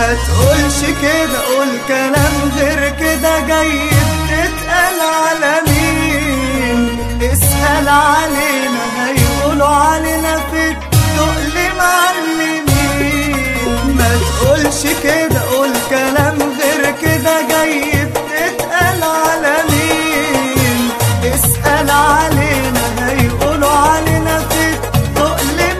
ما تقولش كده قول كلام غير كده جاي تتقال على مين اسأل علينا هيقولوا علينا في التقل معلمين ما تقولش كده قول كلام غير كده جاي تتقال على مين اسأل علينا هيقولوا علينا في التقل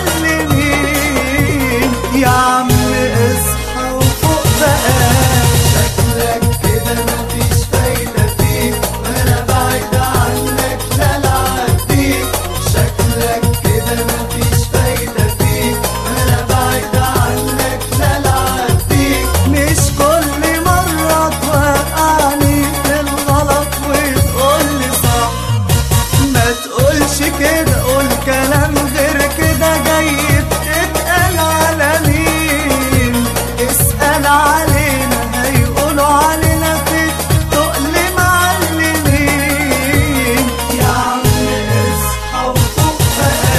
معلمين يا عم اصحى وفوق بقى شكلك كده مفيش فايدة فيك وانا بعيد عنك لا العديك شكلك كده مفيش فايدة فيك وانا بعيد عنك لا العديك مش كل مرة توقعني في الغلط وتقولي صح ما تقولش كده قول كلام غير كده جاي تتقال على مين اسأل علينا هيقولوا علينا في التقل معلمين يا عم اصحى وفوق بقى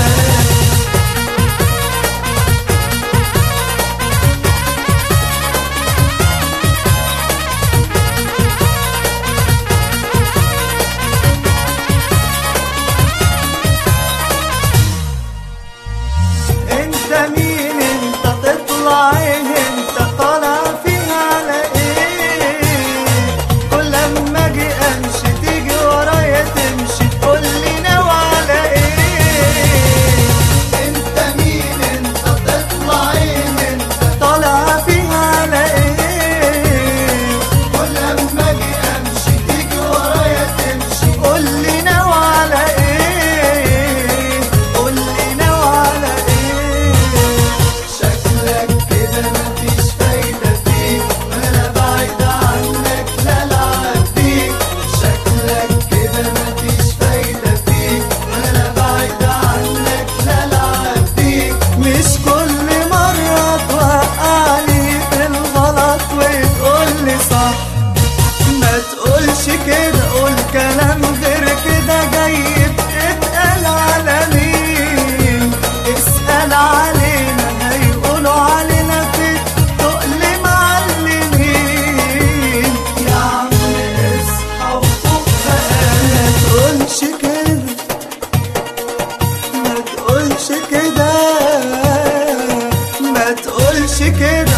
انت مين انت تطلع ايه انت طالع فيها على ايه كل لما اجي امشي تيجي ورايا تمشي تقول لي ناوي على ايه انت مين انت تطلع ايه انت طالع فيها على ايه كل لما اجي امشي تيجي ورايا تمشي قول لي ناوي على ايه قول لي ناوي على ايه شكلك كده مفيش فايدة فيك وانا بعيد عنك لا العديك شكلك كده مفيش فايدة فيك وانا بعيد عنك لا العديك مش كل مرة توقعني في الغلط وتقولي صح ما تقولش كده قول كلام غير كده جاي تتقال على مين اسأل علينا هيقولوا علينا في التقل معلمين يا عم اصحى وفوق بقى ما تقولش كده ما تقولش كده ما تقولش كده